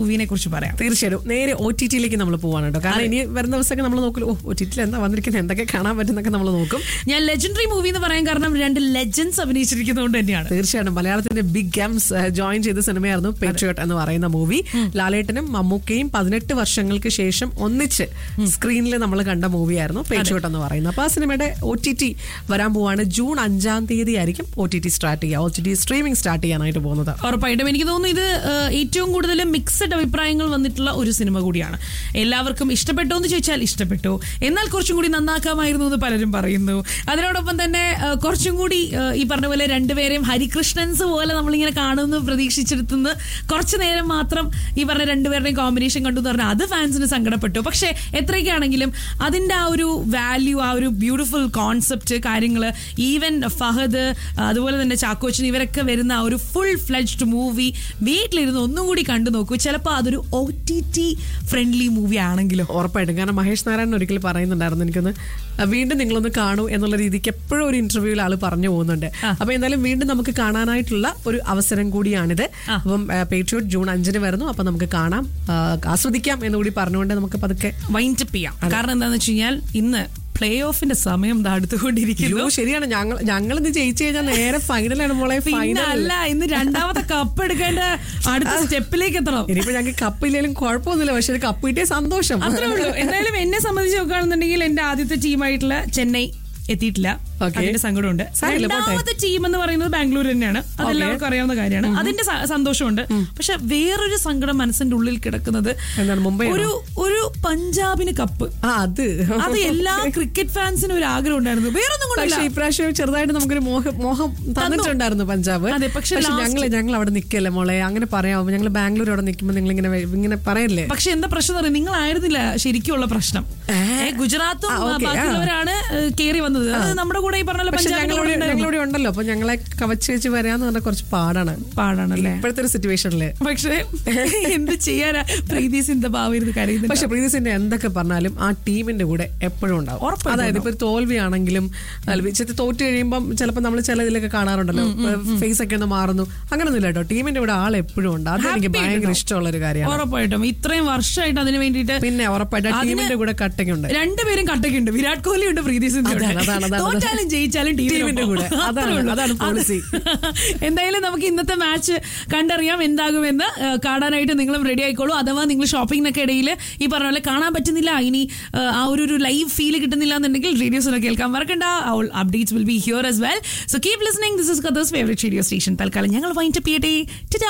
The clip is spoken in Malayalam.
മൂവിനെ കുറിച്ച് പറയാം തീർച്ചയായിട്ടും നേരെ ഒ ടി ടിയിലേക്ക് നമ്മൾ പോവാണ് കേട്ടോ കാരണം ഇനി വരുന്ന ദിവസമൊക്കെ നമ്മൾ നോക്കലും ഓ ഒ ടി ടിയിൽ എന്താ വന്നിരിക്കുന്നത് എന്തൊക്കെ കാണാൻ പറ്റുന്നൊക്കെ നമ്മൾ നോക്കും ഞാൻ ലെജൻഡറി മൂവി എന്ന് പറയാൻ കാരണം രണ്ട് ലെജൻസ് അഭിനയിച്ചിരിക്കുന്നതുകൊണ്ട് തന്നെയാണ് തീർച്ചയായിട്ടും മലയാളത്തിന്റെ ബിഗ് ഗംസ് ജോയിൻ ചെയ്ത സിനിമയായിരുന്നു പേട്രിയോട്ട് എന്ന് പറയുന്ന മൂവി ലാലേട്ടനും മമ്മൂക്കയും പതിനെട്ട് വർഷങ്ങൾക്ക് ശേഷം ഒന്നിച്ച് സ്ക്രീനിൽ നമ്മൾ കണ്ട മൂവിയായിരുന്നു പേട്രിയോട്ട് എന്ന് പറയുന്നത് അപ്പൊ ആ സിനിമയുടെ ഒ ടി ടി വരാൻ പോവാണ് ജൂൺ അഞ്ചാം തീയതി ആയിരിക്കും ഒ ടി ടി സ്റ്റാർട്ട് ചെയ്യുക O T T streaming start ചെയ്യാനായിട്ട് പോകുന്നത് ഉറപ്പായിട്ടും എനിക്ക് തോന്നുന്നു ഇത് ഏഹ്, ഏറ്റവും കൂടുതൽ മിക്സഡ് അഭിപ്രായങ്ങൾ വന്നിട്ടുള്ള ഒരു സിനിമ കൂടിയാണ് എല്ലാവർക്കും ഇഷ്ടപ്പെട്ടോ എന്ന് ചോദിച്ചാൽ ഇഷ്ടപ്പെട്ടു എന്നാൽ കുറച്ചും കൂടി നന്നാക്കാമായിരുന്നു എന്ന് പലരും പറയുന്നു അതിനോടൊപ്പം തന്നെ ഏഹ്, കുറച്ചും കൂടി ഏഹ്, ഈ പറഞ്ഞ പോലെ രണ്ടുപേരെയും ഹരികൃഷ്ണൻസ് പോലെ നമ്മളിങ്ങനെ കാണുന്നു പ്രതീക്ഷിച്ചെടുത്തുനിന്ന് കുറച്ചു നേരം മാത്രം ഈ പറഞ്ഞ രണ്ടുപേരുടെയും കോമ്പിനേഷൻ കണ്ടു എന്ന് പറഞ്ഞാൽ അത് ഫാൻസിന് സങ്കടപ്പെട്ടു പക്ഷേ എത്രയൊക്കെയാണെങ്കിലും അതിന്റെ ആ ഒരു വാല്യൂ ആ ഒരു ബ്യൂട്ടിഫുൾ കോൺസെപ്റ്റ് കാര്യങ്ങൾ ഈവൻ ഫഹദ് അതുപോലെ തന്നെ ചാക്കോച്ചൻ ഇവരൊക്കെ വരുന്ന ആ ഒരു ഫുൾ ഫ്ലെഡ്ജ്ഡ് മൂവി വീട്ടിലിരുന്ന് ഒന്നും കൂടി കണ്ടു നോക്കൂ ചിലപ്പോൾ അതൊരു O T T friendly movie ആണെങ്കിലോ ഉറപ്പായിട്ടും കാരണം മഹേഷ് നാരായണൻ ഒരിക്കൽ പറയുന്നുണ്ടായിരുന്നു എനിക്കൊന്ന് അഹ് വീണ്ടും നിങ്ങളൊന്ന് കാണൂ എന്നുള്ള രീതിക്ക് എപ്പോഴും ഒരു ഇന്റർവ്യൂവിൽ ആള് പറഞ്ഞു പോകുന്നുണ്ട് അപ്പൊ എന്തായാലും വീണ്ടും നമുക്ക് കാണാനായിട്ടുള്ള ഒരു അവസരം കൂടിയാണിത് അപ്പം പേട്രിയോട്ട് ജൂൺ അഞ്ചിന് വരുന്നു അപ്പൊ നമുക്ക് കാണാം ആ, ആസ്വദിക്കാം എന്നുകൂടി പറഞ്ഞുകൊണ്ട് നമുക്ക് പതുക്കെ വൈൻഡ് അപ്പ് ചെയ്യാം കാരണം എന്താണെന്ന് വെച്ച് കഴിഞ്ഞാൽ ഇന്ന് പ്ലേ ഓഫിന്റെ സമയം ദാ അടുത്തുകൊണ്ടിരിക്കുന്നു അയ്യോ ശരിയാണ് ഞങ്ങൾ ഞങ്ങൾ ഇത് ജയിച്ചു കഴിഞ്ഞാൽ നേരെ ഫൈനലാണ് മോളെ പിന്നെ ഫൈനൽ അല്ല ഇന്ന് രണ്ടാമത്തെ കപ്പ് എടുക്കേണ്ട അടുത്ത സ്റ്റെപ്പിലേക്ക് എത്തണം ഇനിയിപ്പോ ഞങ്ങൾക്ക് കപ്പില്ലെങ്കിലും കുഴപ്പമൊന്നുമില്ല പക്ഷെ ഒരു കപ്പ് കിട്ടിയ സന്തോഷം അത്രേ ഉള്ളൂ എന്തായാലും എന്നെ സംബന്ധിച്ച് നോക്കുകയാണെന്നുണ്ടെങ്കിൽ എന്റെ ആദ്യത്തെ ടീമായിട്ടുള്ള ചെന്നൈ എത്തിയിട്ടില്ല Okay. അതിന്റെ സങ്കടമുണ്ട് സാരമില്ല, പോട്ടെ. രണ്ടാമത്തെ ടീം എന്ന് പറയുന്നത് ബാംഗ്ലൂർ തന്നെയാണ് അതെല്ലാവർക്കും അറിയാവുന്ന കാര്യമാണ് അതിന്റെ സ- സന്തോഷമുണ്ട് പക്ഷെ വേറൊരു സങ്കടം മനസ്സിന്റെ ഉള്ളിൽ കിടക്കുന്നത് എന്താണ് മുംബൈ ഒരു ഒരു പഞ്ചാബിന് കപ്പ് ആ അത് അത് എല്ലാ ക്രിക്കറ്റ് ഫാൻസിനും ഒരു ആഗ്രഹം ഉണ്ടായിരുന്നു വേറൊന്നും കൊണ്ടല്ല പക്ഷെ ഇപ്രാവശ്യം ചെറുതായിട്ട് നമുക്കൊരു മോഹം മോഹം തന്നിട്ടുണ്ടായിരുന്നു പഞ്ചാബ് അതെ, പക്ഷെ last- ഞങ്ങൾ ഞങ്ങൾ അവിടെ നിൽക്കല്ലേ മോളെ അങ്ങനെ പറയാമോ ഞങ്ങൾ ബാംഗ്ലൂർ അവിടെ നിൽക്കുമ്പോൾ നിങ്ങൾ ഇങ്ങനെ ഇങ്ങനെ പറയല്ലേ പക്ഷെ എന്താ പ്രശ്നം അറിയാം നിങ്ങളായിരുന്നില്ല ശരിക്കുള്ള പ്രശ്നം ഏ, ഗുജറാത്തും ആ, ആ, okay, ആ. ബാക്കിയുള്ളവരാണ് കയറി വന്നത് അത് നമ്മുടെ കൂടെ ഈ പറഞ്ഞ പോലെ പക്ഷെ പഞ്ചാബിന്റെ ഞങ്ങളോട് കൂടെ ഉണ്ടായിരുന്നു. ഞങ്ങളിവിടെ ഉണ്ടല്ലോ അപ്പൊ ഞങ്ങളെ കവച്ച് വെച്ച് വരാന്ന് പറഞ്ഞാൽ കുറച്ച് പാടാണ് പാടാണല്ലേ ഇപ്പോഴത്തെ ഒരു സിറ്റുവേഷനില് പക്ഷേ എന്ത് ചെയ്യാനാ പ്രീതി സിന്ധഭാവിരുന്ന് കരയുന്നുണ്ട് പക്ഷെ പ്രീതിസിന്റെ എന്തൊക്കെ പറഞ്ഞാലും ആ ടീമിന്റെ കൂടെ എപ്പോഴും ഉണ്ടാവും ഉറപ്പായിട്ടും അതായത് ഇപ്പൊ ഒരു തോൽവിയാണെങ്കിലും ചില തോറ്റ് കഴിയുമ്പോൾ ചിലപ്പോൾ നമ്മൾ ചില ഇതിലൊക്കെ കാണാറുണ്ടല്ലോ ഫേസ് ഒക്കെ ഒന്ന് മാറുന്നു അങ്ങനൊന്നുമില്ല കേട്ടോ ടീമിന്റെ കൂടെ ആൾ എപ്പോഴും ഉണ്ട് അത് എനിക്ക് Happy ഭയങ്കര ഉണ്ടാവും. ഇഷ്ടമുള്ള ഒരു കാര്യമാണ് ഉറപ്പായിട്ടും ഇത്രയും വർഷമായിട്ട് അതിന് വേണ്ടിയിട്ട് പിന്നെ ഉറപ്പായിട്ട് ആ അതിന് ടീമിന്റെ കൂടെ കട്ടക്കുണ്ട് രണ്ടുപേരും കട്ടക്കുണ്ട് വിരാട് കോഹ്ലി ഉണ്ട് പ്രീതി സിന്ധു ഉണ്ട്. അതാണ്, അതാണ്, അതാണ്. തോറ്റാലും ജയിച്ചാലും ടീമിന്റെ കൂടെ. അതാണ്, അതാണ് policy. എന്തായാലും നമുക്ക് ഇന്നത്തെ മാച്ച് കണ്ടറിയാം എന്താകുമെന്ന് ഏഹ്, കാണാനായിട്ട് നിങ്ങളും റെഡി ആയിക്കോളൂ അഥവാ നിങ്ങൾ ഷോപ്പിങ്ങിനൊക്കെ ഇടയിൽ ഈ പറഞ്ഞ പോലെ കാണാൻ പറ്റുന്നില്ല ഇനി ഏഹ്, ആ ഒരു ഒരു ലൈവ് ഫീൽ കിട്ടുന്നില്ല എന്നുണ്ടെങ്കിൽ റേഡിയോസിനൊക്കെ കേൾക്കാൻ മറക്കണ്ട updates will be here as well so keep listening this is Qatar's favourite radio station തൽക്കാലം ഞങ്ങൾ വൈൻഡ് അപ്പ് ചെയ്യട്ടെ